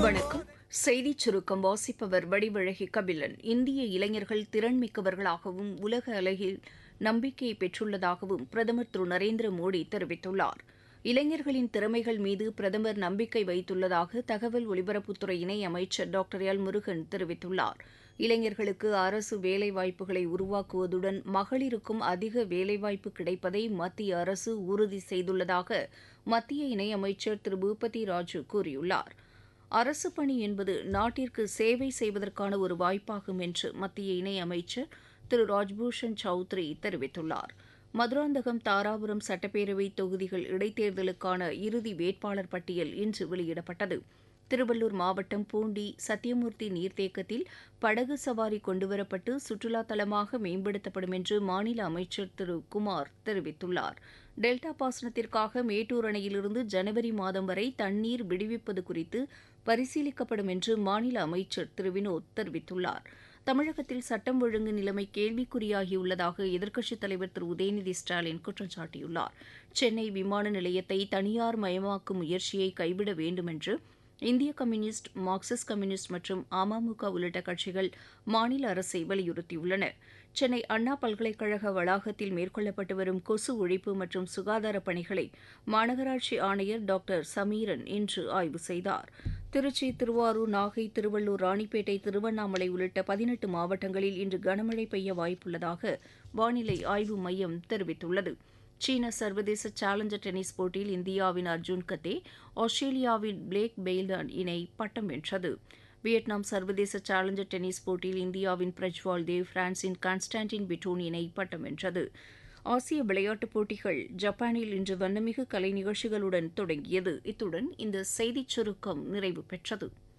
வணக்கம் செய்திச் சுருக்கம் வாசிப்பவர் வடிவழகி கபிலன் இந்திய இளைஞர்கள் திறன்மிக்கவர்களாகவும் உலக அளவில் நம்பிக்கையை பெற்றுள்ளதாகவும் பிரதமர் திரு நரேந்திர மோடி தெரிவித்துள்ளார் இளைஞர்களின் திறமைகள் மீது பிரதமர் நம்பிக்கை வைத்துள்ளதாக தகவல் ஒலிபரப்புத்துறை இணை அமைச்சர் டாக்டர் எல் முருகன் தெரிவித்துள்ளார் இளைஞர்களுக்கு அரசு வேலைவாய்ப்புகளை உருவாக்குவதுடன் மகளிருக்கும் அதிக வேலைவாய்ப்பு கிடைப்பதை மத்திய அரசு உறுதி செய்துள்ளதாக மத்திய இணையமைச்சர் திரு பூபதி ராஜு கூறியுள்ளார் அரசு பணி என்பது நாட்டிற்கு சேவை செய்வதற்கான ஒரு வாய்ப்பாகும் என்று மத்திய இணையமைச்சர் திரு ராஜ்பூஷன் சௌத்ரி தெரிவித்துள்ளார் மதுராந்தகம் தாராபுரம் சட்டப்பேரவை தொகுதிகள் இடைத்தேர்தலுக்கான இறுதி வேட்பாளர் பட்டியல் இன்று வெளியிடப்பட்டது திருவள்ளூர் மாவட்டம் பூண்டி சத்தியமூர்த்தி நீர்த்தேக்கத்தில் படகு சவாரி கொண்டுவரப்பட்டு சுற்றுலா தலமாக மேம்படுத்தப்படும் என்று மாநில அமைச்சர் திரு குமார் தெரிவித்துள்ளார் டெல்டா பாசனத்திற்காக மேட்டூர் அணையிலிருந்து ஜனவரி மாதம் வரை தண்ணீர் விடுவிப்பது குறித்து பரிசீலிக்கப்படும் என்று மாநில அமைச்சர் திரு வினோத் தெரிவித்துள்ளார் தமிழகத்தில் சட்டம் ஒழுங்கு நிலைமை கேள்விக்குறியாகியுள்ளதாக எதிர்க்கட்சித் தலைவர் திரு உதயநிதி ஸ்டாலின் குற்றம் சாட்டியுள்ளார் சென்னை விமான நிலையத்தை தனியார் மயமாக்கும் முயற்சியை கைவிட வேண்டும் என்று இந்திய கம்யூனிஸ்ட் மார்க்சிஸ்ட் கம்யூனிஸ்ட் மற்றும் அமமுக உள்ளிட்ட கட்சிகள் மாநில அரசை வலியுறுத்தியுள்ளன சென்னை அண்ணா பல்கலைக்கழக வளாகத்தில் மேற்கொள்ளப்பட்டு வரும் கொசு ஒழிப்பு மற்றும் சுகாதார பணிகளை மாநகராட்சி ஆணையர் டாக்டர் சமீரன் இன்று ஆய்வு செய்தார் திருச்சி திருவாரூர் நாகை திருவள்ளூர் ராணிப்பேட்டை திருவண்ணாமலை உள்ளிட்ட பதினெட்டு மாவட்டங்களில் இன்று கனமழை பெய்ய வாய்ப்புள்ளதாக வானிலை ஆய்வு மையம் தெரிவித்துள்ளது சீன சர்வதேச சேலஞ்சர் டென்னிஸ் போட்டியில் இந்தியாவின் அர்ஜுன் கத்தே ஆஸ்திரேலியாவின் பிளேக் பெய்ல்டன் இணை பட்டம் வென்றது வியட்நாம் சர்வதேச சேலஞ்சர் டென்னிஸ் போட்டியில் இந்தியாவின் பிரஜ்வால் தேவ் பிரான்சின் கான்ஸ்டான்டின் பிட்டோன் இணை பட்டம் வென்றது ஆசிய விளையாட்டுப் போட்டிகள் ஜப்பானில் இன்று வண்ணமிகு கலை நிகழ்ச்சிகளுடன் தொடங்கியது இத்துடன் இந்த செய்திச் சுருக்கம் நிறைவு பெற்றது